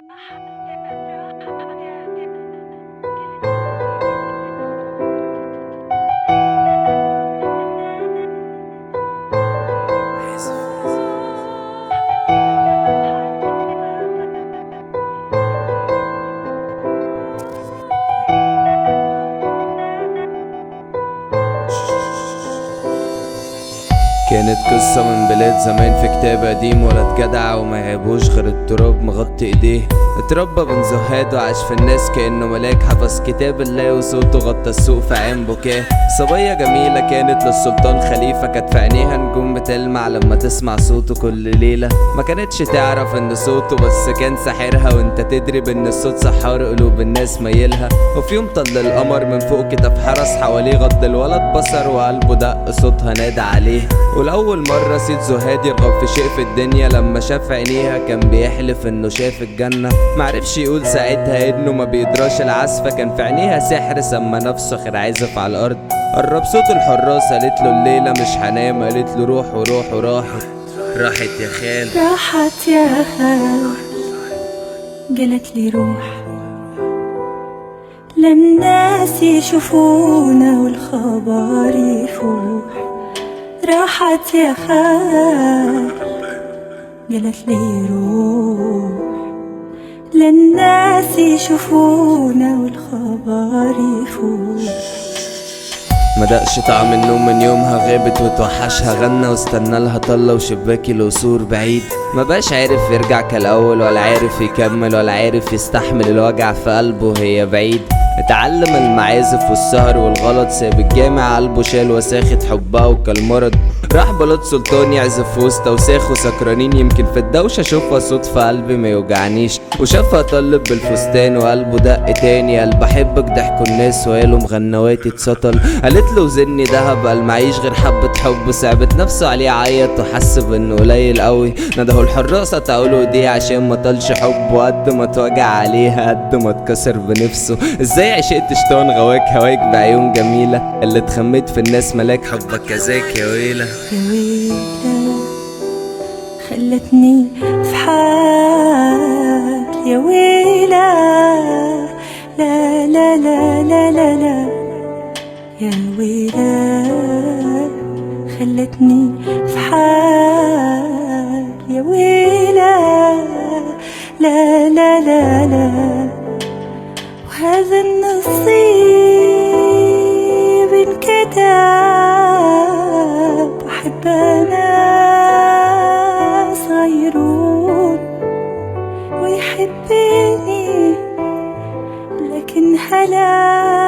كانت قصة من بلاد زمان في كتاب قديم ولد جدع وما يعيبوش غير التراب مغطي ايديه اتربى بن زهاد وعاش في الناس كأنه ملاك حفظ كتاب الله وصوته غطى السوق في عين بكاه صبية جميلة كانت للسلطان خليفة كانت في عينيها نجوم بتلمع لما تسمع صوته كل ليلة ما كانتش تعرف ان صوته بس كان ساحرها وانت تدري بان الصوت سحار قلوب الناس ميلها وفي يوم طل القمر من فوق كتاب حرس حواليه غض الولد بصر وقلبه دق صوتها نادى عليه ولأول مرة سيد زهاد يرغب في شيء في الدنيا لما شاف عينيها كان بيحلف انه شاف الجنة معرفش يقول ساعتها انه ما بيدراش العزفة كان في عينيها سحر سما نفسه خير عازف على الارض قرب صوت الحراس قالت له الليلة مش هنام قالت له روح وروح وراحت راحت يا خال راحت يا خال قالت لي روح للناس يشوفونا والخبر يفوح راحت يا خال قالت لي روح للناس يشوفونا والخبر يفوح مدقش طعم النوم من يومها غابت وتوحشها غنى واستنى لها طلة وشباكي القصور بعيد ما بقاش عارف يرجع كالأول ولا عارف يكمل ولا عارف يستحمل الوجع في قلبه وهي بعيد اتعلم المعازف والسهر والغلط ساب الجامع قلبه شال وساخة حبها وكالمرض راح بلد سلطان يعزف في وسط وساخ وسكرانين يمكن في الدوشة اشوفها صوت في قلبي ما يوجعنيش وشافها طلب بالفستان وقلبه دق تاني قال بحبك ضحكوا الناس وقالوا مغنواتي اتسطل قالت له وزني دهب قال معيش غير حبة حب صعبت نفسه عليه عيط وحس بانه قليل قوي ندهوا الحراسة تعولوا ايديه عشان ما طالش حب وقد ما اتوجع عليها قد ما اتكسر بنفسه ازاي عشقت شيطان غواك هواك بعيون جميلة اللي اتخميت في الناس ملاك حبك كذاك يا ويلة يا ويلة خلتني في حال يا ويلة لا لا لا لا لا لا يا ويلة خلتني في حال يا ويلة لا لا لا لا وهذا النصيب انكتب أحب ناس غيرون ويحبني لكن هلا